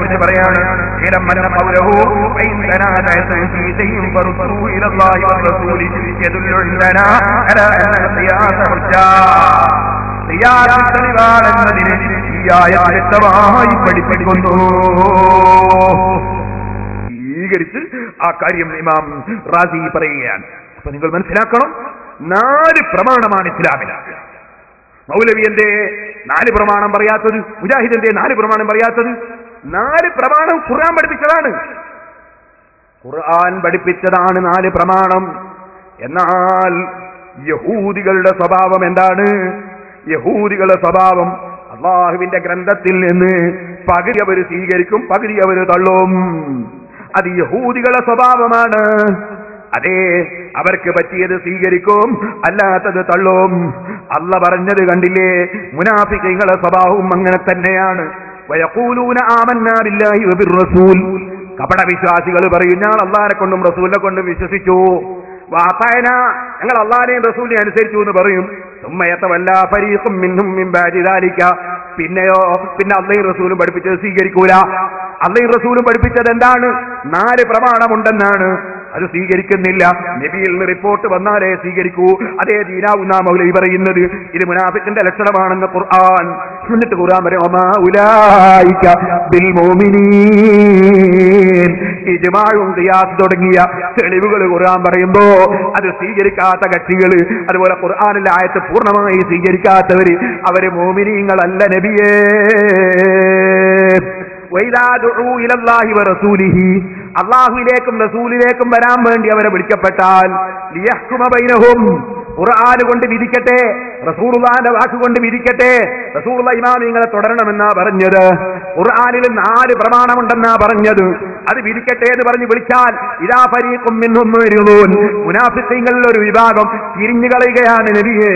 കുറിച്ച് പറയാണ് ഇലം മന്ന ഖൗലഹു വഇൻ തനാദഅതും ഫീ ശൈഇൻ ഫറുദ്ദൂ ഇലല്ലാഹി വറസൂലി യദുല്ലു ഇൻദനാ അലാ അന്ന ഖിയാസ ഹുജ്ജാ ഖിയാസ് തെളിവാണെന്നതിന് ഈ ആയത്ത് വ്യക്തമായി പഠിപ്പിക്കുന്നു സ്വീകരിച്ച് ആ കാര്യം ഇമാം റാസി പറയുകയാണ് അപ്പൊ നിങ്ങൾ മനസ്സിലാക്കണം നാല് പ്രമാണമാണ് ഇസ്ലാമിൽ മൗലവി എന്തേ നാല് പ്രമാണം പറയാത്തത് മുജാഹിദ് എന്തേ നാല് പ്രമാണം പറയാത്തത് നാല് പ്രമാണം ഖുർആൻ പഠിപ്പിച്ചതാണ് ഖുർആൻ പഠിപ്പിച്ചതാണ് നാല് പ്രമാണം എന്നാൽ യഹൂദികളുടെ സ്വഭാവം എന്താണ് യഹൂദികളുടെ സ്വഭാവം അള്ളാഹുവിന്റെ ഗ്രന്ഥത്തിൽ നിന്ന് പകുതി അവർ സ്വീകരിക്കും പകുതി അവർ തള്ളും അത് യഹൂദികളുടെ സ്വഭാവമാണ് അതെ അവർക്ക് പറ്റിയത് സ്വീകരിക്കും അല്ലാത്തത് തള്ളും അല്ല പറഞ്ഞത് കണ്ടില്ലേ മുനാഫിക്കൈകളുടെ സ്വഭാവവും അങ്ങനെ തന്നെയാണ് വയക്കൂലൂന ആമന്നാ ബില്ലാഹി വബിർറസൂൽ കപട വിശ്വാസികൾ പറയും ഞാൻ അള്ളാഹിനെ കൊണ്ടും റസൂലിനെ കൊണ്ടും വിശ്വസിച്ചു വാസായന ഞങ്ങൾ അള്ളാഹിനെയും റസൂലിനെ അനുസരിച്ചു എന്ന് പറയും സുമ്മയത്തവല്ല ഫരീഖും മിന്നും മിമ്പാജിദാലിക്ക പിന്നെയോ പിന്നെ അള്ളയും റസൂലും പഠിപ്പിച്ചത് സ്വീകരിക്കൂല അള്ളയും റസൂലും പഠിപ്പിച്ചത് എന്താണ് നാല് പ്രമാണമുണ്ടെന്നാണ് അത് സ്വീകരിക്കുന്നില്ല നബിയിൽ നിന്ന് റിപ്പോർട്ട് വന്നാലേ സ്വീകരിക്കൂ അതേ ദീനാവുന്ന മൗലവി പറയുന്നത് ഇത് മുനാഫിക്കിന്റെ ലക്ഷണമാണെന്ന് ഖുർആൻ എന്നിട്ട് ഖുർആൻ പറയും ഒമാ ഉലായിക ബിൽ മോമിനീൻ ഇജ്മാഉം ഖിയാസ് തുടങ്ങിയ തെളിവുകൾ ഖുർആൻ പറയുമ്പോ അത് സ്വീകരിക്കാത്ത കക്ഷികൾ അതുപോലെ ഖുർആനിലെ ആയത്ത് പൂർണ്ണമായി സ്വീകരിക്കാത്തവര് അവര് മോമിനീങ്ങളല്ല നബിയേ വൈദാ ദുഊ ഇലല്ലാഹി വറസൂലിഹി അള്ളാഹുവിലേക്കും റസൂലിലേക്കും വരാൻ വേണ്ടി അവരെ വിളിക്കപ്പെട്ടാൽ ലിയഹ്കുമ ബൈനഹും ഖുർആൻ കൊണ്ട് വിധിക്കട്ടെ റസൂലുള്ളാന്റെ വാക്ക് കൊണ്ട് വിധിക്കട്ടെ റസൂലുള്ള ഇമാം നിങ്ങളെ തുടരണമെന്നാ പറഞ്ഞത് ഖുർആനിൽ നാല് പ്രമാണമുണ്ടെന്നാ പറഞ്ഞത് അത് വിധിക്കട്ടെ എന്ന് പറഞ്ഞ് വിളിച്ചാൽ ഇതാ ഫരീഖും മിൻഹും മുഅ്രിദൂൻ മുനാഫിഖീങ്ങളിൽ ഒരു വിഭാഗം തിരിഞ്ഞു കളയുകയാണ് നബിയേ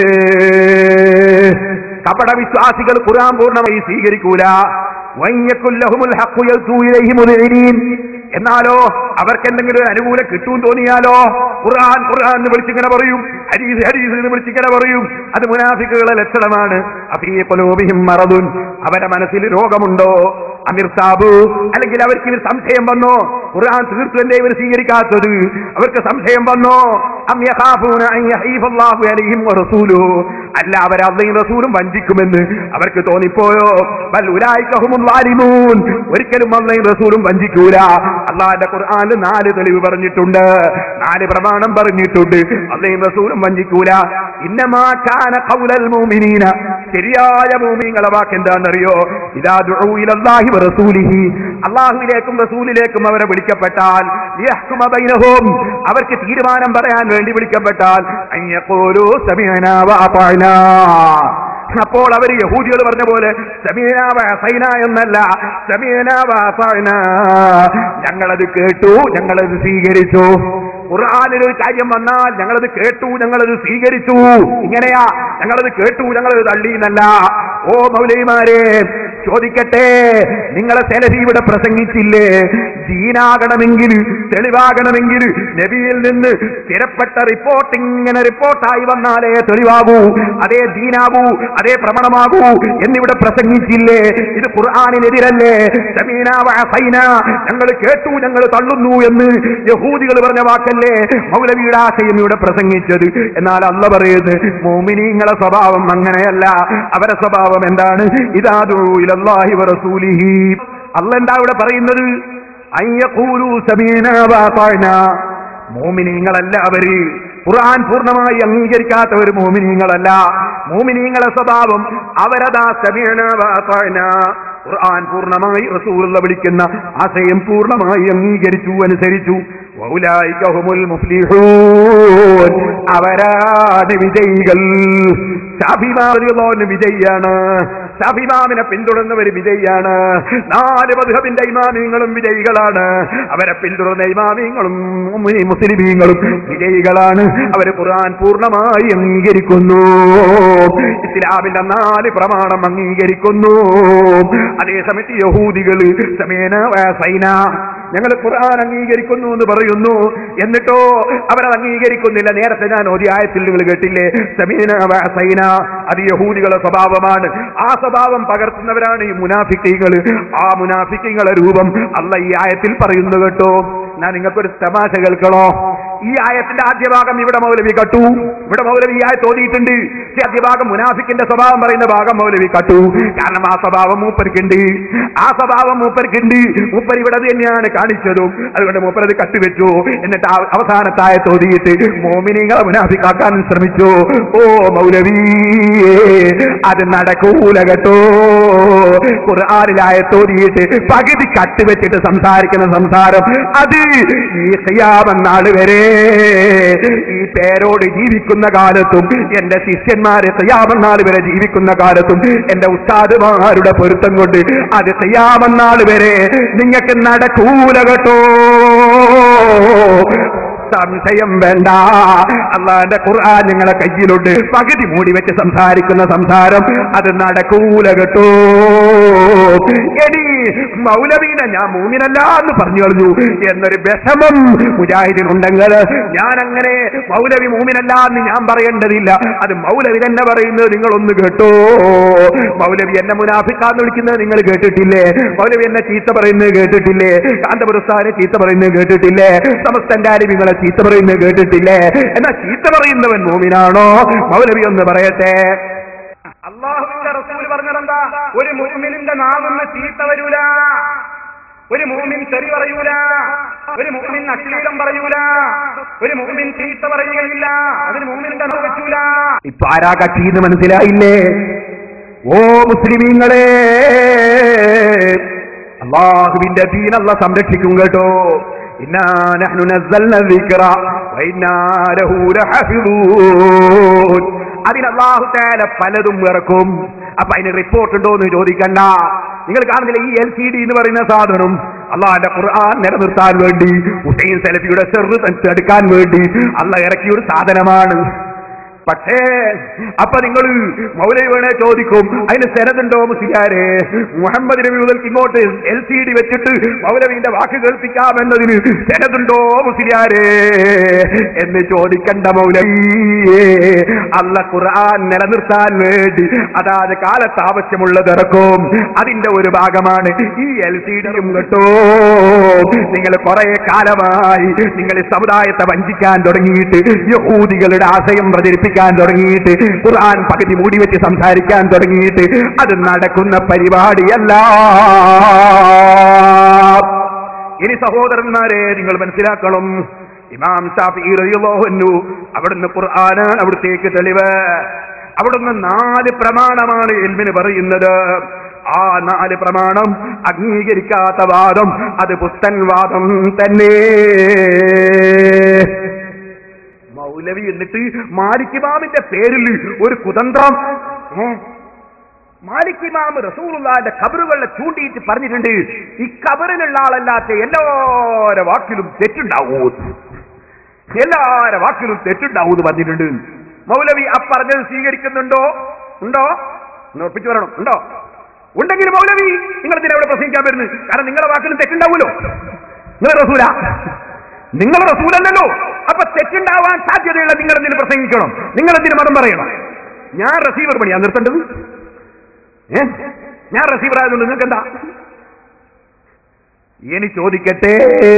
കപട വിശ്വാസികൾ ഖുർആൻ പൂർണ്ണമായി സ്വീകരിക്കൂല വയ്യക്കുല്ലഹുമുൽ ഹഖു യൽസൂ ഇലൈഹി മുദ്ഇനീൻ എന്നാലോ അവർക്ക് എന്തെങ്കിലും ഒരു അനുകൂലം കിട്ടും തോന്നിയാലോ ഖുർആൻ ഖുർആൻ എന്ന് വിളിച്ചിങ്ങനെ പറയും ഹരീസ് ഹരീസ് എന്ന് വിളിച്ചിങ്ങനെ പറയും അത് മുനാഫിക്കുകളുടെ ലക്ഷണമാണ് അഫീ ഖുലൂബിഹിം മറദുൻ അവരുടെ മനസ്സിൽ രോഗമുണ്ടോ അമിർ സാബു അല്ലെങ്കിൽ അവർക്ക് ഇവർ സംശയം വന്നോ ഖുർആൻ തീർത്തു എന്തേ ഇവർ സ്വീകരിക്കാത്തത് അവർക്ക് സംശയം വന്നോ അം യഖാഫൂന അൻ യഹീഫല്ലാഹു അലൈഹിം വറസൂലുഹു അല്ല അവർ അള്ളയും റസൂലും വഞ്ചിക്കുമെന്ന് അവർക്ക് തോന്നിപ്പോയോ ബൽ ഉലായിക്കഹുമുൽ ളാലിമൂൻ ഒരിക്കലും അള്ളയും റസൂലും വഞ്ചിക്കൂല അള്ളാന്റെ ഖുർആനിൽ നാല് തെളിവ് പറഞ്ഞിട്ടുണ്ട് നാല് പ്രമാണം പറഞ്ഞിട്ടുണ്ട് അള്ളയും റസൂലും വഞ്ചിക്കൂല ഇന്നമാ കാന ഖൗലൽ മുഅ്മിനീന ശരിയായ മുഅ്മിനീങ്ങളെ വാക്ക് എന്താണെന്നറിയോ ഇദാ ദുഊ ഇലല്ലാഹി വറസൂലിഹി അള്ളാഹുവിലേക്കും റസൂലിലേക്കും അവരെ വിളിക്കപ്പെട്ടാൽ ലിയഹ്കുമ ബൈനഹും അവർക്ക് തീരുമാനം പറയാൻ വേണ്ടി വിളിക്കപ്പെട്ടാൽ അയ്യഖൂലു സമീഅനാ വഅതഅനാ അപ്പോൾ അവർ യഹൂദികൾ പറഞ്ഞ പോലെ സമീന വഅസൈന എന്നല്ല സമീന വഅതഅന ഞങ്ങളത് കേട്ടു ഞങ്ങളത് സ്വീകരിച്ചു ഖുർആനിൽ ഒരു കാര്യം വന്നാൽ ഞങ്ങളത് കേട്ടു ഞങ്ങളത് സ്വീകരിച്ചു ഇങ്ങനെയാ ഞങ്ങളത് കേട്ടു ഞങ്ങളത് തള്ളി എന്നല്ല ഓ മൗലൈമാരെ ചോദിക്കട്ടെ നിങ്ങളെ സെലഫി ഇവിടെ പ്രസംഗിച്ചില്ലേ ദീനാകണമെങ്കിൽ തെളിവാകണമെങ്കിൽ നബിയിൽ നിന്ന് സ്ഥിരപ്പെട്ട റിപ്പോർട്ട് ഇങ്ങനെ റിപ്പോർട്ടായി വന്നാലേ തെളിവാകൂ അതേ ദീനാകൂ അതേ പ്രമണമാകൂ എന്നിവിടെ പ്രസംഗിച്ചില്ലേ ഇത് ഖുർആാനിനെതിരല്ലേ സമീന വഅസൈന ഞങ്ങൾ കേട്ടു ഞങ്ങൾ തള്ളുന്നു എന്ന് യഹൂദികൾ പറഞ്ഞ വാക്കല്ലേ മൗലവിയുടെ ആശയം ഇവിടെ പ്രസംഗിച്ചത് എന്നാൽ അല്ല പറയുന്നത് മോമിനിങ്ങളെ സ്വഭാവം അങ്ങനെയല്ല അവരെ സ്വഭാവം എന്താണ് ഇതാദു ഇലല്ലാഹി വറസൂലിഹി അല്ല എന്താ ഇവിടെ പറയുന്നത് അയ്യഖൂലു സമീന വഅതഅന മോമിനീങ്ങളല്ല അവര് ഖുർആൻ പൂർണ്ണമായി അംഗീകരിക്കാത്തവർ മോമിനീങ്ങളല്ല മോമിനീങ്ങളെ സ്വഭാവം അവരതാ സമീന വഅതഅന ഖുർആൻ പൂർണ്ണമായി റസൂലുള്ള വിളിക്കുന്ന ആശയം പൂർണ്ണമായി അംഗീകരിച്ചു അനുസരിച്ചു വൗലായിക ഹുമുൽ മുഫ്ലിഹൂൻ അവരാണ് വിജയികൾ ഷാഫിമാറിയുള്ളവന് വിജയിയാണ് ഷാഫിമാമിനെ പിന്തുടർന്നവർ വിജയിയാണ് നാല് മധുഹബിന്റെ ഇമാമിങ്ങളും വിജയികളാണ് അവരെ പിന്തുടർന്ന ഇമാമിങ്ങളും മുസ്ലിമീങ്ങളും വിജയികളാണ് അവര് ഖുർആൻ പൂർണ്ണമായി അംഗീകരിക്കുന്നു ഇസ്ലാമിന്റെ നാല് പ്രമാണം അംഗീകരിക്കുന്നു അതേസമയത്ത് യഹൂദികൾ സമേന സൈന ഞങ്ങൾ ഖുർആൻ അംഗീകരിക്കുന്നു എന്ന് പറയുന്നു എന്നിട്ടോ അവരത് അംഗീകരിക്കുന്നില്ല നേരത്തെ ഞാൻ ഒരു ആയത്തിൽ നിങ്ങൾ കേട്ടില്ലേ സമീന വഅസൈന അത് യഹൂദികളുടെ സ്വഭാവമാണ് ആ സ്വഭാവം പകർത്തുന്നവരാണ് ഈ മുനാഫിക്കീങ്ങൾ ആ മുനാഫിക്കീങ്ങളെ രൂപം അല്ല ഈ ആയത്തിൽ പറയുന്നു കേട്ടോ ഞാൻ നിങ്ങൾക്കൊരു തമാശ കേൾക്കണോ ഈ ആയത്തിന്റെ ആദ്യ ഭാഗം ഇവിടെ മൗലവി കട്ടു ഇവിടെ മൗലവി ഈ ആയത്ത് ഓതിയിട്ടുണ്ട് പക്ഷെ ആദ്യ ഭാഗം മുനാഫിക്കിന്റെ സ്വഭാവം പറയുന്ന ഭാഗം മൗലവി കട്ടു കാരണം ആ സ്വഭാവം മൂപ്പർക്കുണ്ട് ആ സ്വഭാവം മൂപ്പർക്കുണ്ട് മൂപ്പർ ഇവിടെ അത് തന്നെയാണ് കാണിച്ചതും അതുകൊണ്ട് മൂപ്പർ അത് കട്ടുവെച്ചു എന്നിട്ട് ആ അവസാനത്തെ ആയത്ത് ഓതിയിട്ട് മോമിനിങ്ങളെ മുനാഫിക്കാക്കാൻ ശ്രമിച്ചു ഓ മൗലവി അത് നടക്കൂല കേട്ടോ ഖുർആാനിലായ തോതിയിട്ട് പകുതി കട്ടുവെച്ചിട്ട് സംസാരിക്കുന്ന സംസാരം അത് ഈ ഖിയാമെന്നാൾ വരെ ഈ പേരോട് ജീവിക്കുന്ന കാലത്തും എന്റെ ശിഷ്യന്മാര് ഖിയാമെന്നാൾ വരെ ജീവിക്കുന്ന കാലത്തും എന്റെ ഉസ്താദുമാരുടെ പൊരുത്തം കൊണ്ട് അത് ഖിയാമെന്നാൾ വരെ നിങ്ങൾക്ക് നടക്കൂല കേട്ടോ സംശയം വേണ്ട അള്ളാന്റെ ഖുർആൻ നിങ്ങളെ കയ്യിലുണ്ട് പകുതി മൂടി വെച്ച് സംസാരിക്കുന്ന സംസാരം അത് നടക്കൂല കേട്ടോ ഇനി മൗലവീനെ ഞാൻ മൂന്നിനല്ല എന്ന് പറഞ്ഞു കളഞ്ഞു എന്നൊരു വിഷമം മുജാഹിദിനുണ്ടെങ്കിൽ ഞാൻ അങ്ങനെ മൗലവി മൂമിനല്ല എന്ന് ഞാൻ പറയേണ്ടതില്ല അത് മൗലവി തന്നെ പറയുന്നത് നിങ്ങളൊന്ന് കേട്ടോ മൗലവി എന്നെ മുനാഫിക്കാന്ന് വിളിക്കുന്നത് നിങ്ങൾ കേട്ടിട്ടില്ലേ മൗലവി എന്നെ ചീത്ത പറയുന്നത് കേട്ടിട്ടില്ലേ കാന്തപുരസ്ഥാനെ ചീത്ത പറയുന്നത് കേട്ടിട്ടില്ലേ സമസ്തന്റെ അരിവിങ്ങളെ ചീത്ത പറയുന്നത് കേട്ടിട്ടില്ലേ എന്നാ ചീത്ത പറയുന്നവൻ മൂമിനാണോ മൗലവി ഒന്ന് പറയട്ടെ അള്ളാഹുവിന്റെ റസൂൽ പറഞ്ഞതെന്താ ഒരു മുഅ്മിനിന്റെ നാവിന്ന് ചീത്ത വരൂല ഒരു മൂമിൻ തെറി പറയൂല ഒരു മൂമിൻ അശ്ലീലം പറയൂല ഒരു മൂമിൻ ചീത്ത പറയുകയില്ല അതിന് മൂമിന്റെ നാവ് പറ്റൂല ഇപ്പൊ ആരാ കക്ഷി എന്ന് മനസ്സിലായില്ലേ ഓ മുസ്ലിമീങ്ങളെ അള്ളാഹുവിന്റെ ദീനല്ല സംരക്ഷിക്കും കേട്ടോ ഇന്നാ നഹ്നു നസ്സൽന الذِّكْرَ വഇന്നാ ലഹു ലഹഫിളൂൻ അതിന് അള്ളാഹു തആല പലതും ഇറക്കും അപ്പൊ അതിന് റിപ്പോർട്ട് ഉണ്ടോ എന്ന് ചോദിക്കണ്ട നിങ്ങൾ കാണുന്നില്ല ഈ എൽ സി ഡി എന്ന് പറയുന്ന സാധനം അള്ളാഹിന്റെ ഖുർആൻ നിലനിർത്താൻ വേണ്ടി ഹുസൈൻ സലഫിയുടെ ചെറു എടുക്കാൻ വേണ്ടി അള്ള ഇറക്കിയ ഒരു സാധനമാണ് പക്ഷേ അപ്പൊ നിങ്ങൾ മൗലവി വേണേ ചോദിക്കും അതിന് സെനതുണ്ടോ മുസ്ലിയാരെ മുഹമ്മദ് നബി മുതൽക്ക് ഇങ്ങോട്ട് എൽ സി ഡി വെച്ചിട്ട് മൗലവിന്റെ വാക്ക് കേൾപ്പിക്കാം എന്നതിന് സെനതുണ്ടോ മുസ്ലിയാരെ എന്ന് ചോദിക്കണ്ട മൗലവിയെ അല്ല ഖുർആൻ നിലനിർത്താൻ വേണ്ടി അതാത് കാലത്ത് ആവശ്യമുള്ളത് ഇറക്കും അതിന്റെ ഒരു ഭാഗമാണ് ഈ എൽ സി ഡിയും കേട്ടോ നിങ്ങൾ കുറെ കാലമായി നിങ്ങൾ ഈ സമുദായത്തെ വഞ്ചിക്കാൻ തുടങ്ങിയിട്ട് യഹൂദികളുടെ ആശയം പ്രചരിപ്പിക്കാൻ തുടങ്ങിയിട്ട് ഖുർആൻ പകുതി മൂടി വെച്ച് സംസാരിക്കാൻ തുടങ്ങിയിട്ട് അത് നടക്കുന്ന പരിപാടിയല്ല ഇനി സഹോദരന്മാരെ നിങ്ങൾ മനസ്സിലാക്കണം ഇമാം ഷാഫി റളിയല്ലാഹു അൻഹു അവിടുന്ന് ഖുർആനാണ് അവിടത്തേക്ക് തെളിവ് അവിടുന്ന് നാല് പ്രമാണമാണ് എൽമിന് പറയുന്നത് ആ നാല് പ്രമാണം അംഗീകരിക്കാത്ത വാദം അത് പുത്തൻ വാദം തന്നെ മൗലവി എന്നിട്ട് മാലിക്കിമാമിന്റെ പേരിൽ ഒരു കുതന്ത്രം ഏ? മാലിക്കിമാമ് റസൂലുള്ളാന്റെ ഖബറുകളെ ചൂണ്ടിയിട്ട് പറഞ്ഞിട്ടുണ്ട് ഈ ഖബറിലുള്ള ആളല്ലാത്ത എല്ലാവരുടെ വാക്കിലും തെറ്റുണ്ടാവൂ എല്ലാവരുടെ വാക്കിലും തെറ്റുണ്ടാവൂ എന്ന് പറഞ്ഞിട്ടുണ്ട് മൗലവി ആ പറഞ്ഞത് സ്വീകരിക്കുന്നുണ്ടോ ഉണ്ടോ ഒന്ന് ഉറപ്പിച്ചു പറയണം ഉണ്ടോ ഉണ്ടെങ്കിൽ മൗലവി നിങ്ങൾ ഇതിനെ ഇവിടെ പ്രസംഗിക്കാൻ വരുന്നത് കാരണം നിങ്ങളുടെ വാക്കിലും തെറ്റുണ്ടാവുമല്ലോ നിങ്ങൾ റസൂല നിങ്ങൾ റസൂലല്ലോ അപ്പൊ തെറ്റുണ്ടാവാൻ സാധ്യതയുള്ള നിങ്ങൾ എന്തിനു പ്രസംഗിക്കണം നിങ്ങൾ എന്തിനു മതം പറയണം ഞാൻ റസീവർ പണിയാ നിർത്തേണ്ടത് ഏ ഞാൻ റസീവർ ആയതുകൊണ്ട് നിങ്ങൾക്ക് എന്താ ഇനി ചോദിക്കട്ടെ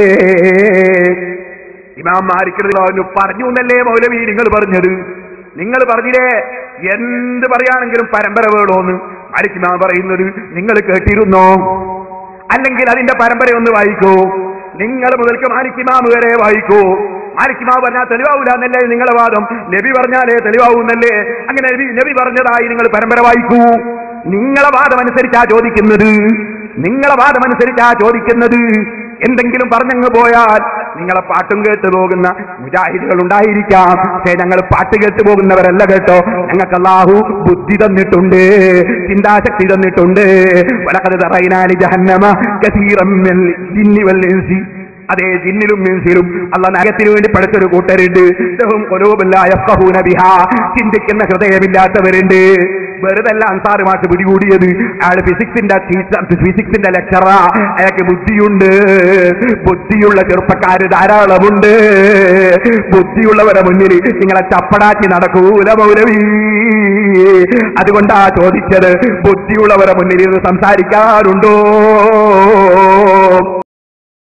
ഇമാം മാരിക്കറിന് പറഞ്ഞു എന്നല്ലേ മൗലവി നിങ്ങൾ പറഞ്ഞത് നിങ്ങൾ പറഞ്ഞില്ലേ എന്ത് പറയാണെങ്കിലും പരമ്പര വേണോന്ന് മാലിക്കിമാം പറയുന്നത് നിങ്ങൾ കേട്ടിരുന്നോ അല്ലെങ്കിൽ അതിന്റെ പരമ്പര ഒന്ന് വായിക്കൂ നിങ്ങൾ മുതൽക്ക് മാലിക്കിമാം വരെ വായിക്കൂ മാലിക്കിമാവ് പറഞ്ഞാൽ തെളിവാവൂല എന്നല്ലേ നിങ്ങളെ വാദം നബി പറഞ്ഞാലേ തെളിവാവൂന്നല്ലേ അങ്ങനെ നബി നബി പറഞ്ഞതായി നിങ്ങൾ പരമ്പര വായിക്കൂ നിങ്ങളെ വാദം അനുസരിച്ചാ ചോദിക്കുന്നത് നിങ്ങളെ വാദം അനുസരിച്ചാ ചോദിക്കുന്നത് എന്തെങ്കിലും പറഞ്ഞങ്ങ് പോയാൽ നിങ്ങളെ പാട്ടും കേട്ട് പോകുന്ന മുജാഹിദുകൾ ഉണ്ടായിരിക്കാം പക്ഷേ ഞങ്ങൾ പാട്ട് കേട്ട് പോകുന്നവരല്ല കേട്ടോ ഞങ്ങൾക്ക് അള്ളാഹു ബുദ്ധി തന്നിട്ടുണ്ട് ചിന്താശക്തി തന്നിട്ടുണ്ട് വലക്കത് തറയിനാലി ജഹന്നമ കസീറം മിനൽ ജിന്നി വൽ ഇൻസി അതേ ജിന്നിലും മിൻസിലും അല്ല നരകത്തിന് വേണ്ടി പഠിച്ചൊരു കൂട്ടരുണ്ട് ലഹും ഖുലൂബുൻ ലാ യഫ്ഖഹൂന ബിഹാ ചിന്തിക്കുന്ന ഹൃദയമില്ലാത്തവരുണ്ട് വെറുതെ അല്ല അൻസാർ മാഷ് പിടികൂടിയത് അയാൾ ഫിസിക്സിന്റെ ഫിസിക്സിന്റെ ലെക്ചറാ അയാൾക്ക് ബുദ്ധിയുണ്ട് ബുദ്ധിയുള്ള ചെറുപ്പക്കാര് ധാരാളമുണ്ട് ബുദ്ധിയുള്ളവരെ മുന്നിൽ നിങ്ങളെ ചപ്പടാക്കി നടക്കൂല മൗലവി അതുകൊണ്ടാ ചോദിച്ചത് ബുദ്ധിയുള്ളവരെ മുന്നിൽ ഇരുന്ന് സംസാരിക്കാറുണ്ടോ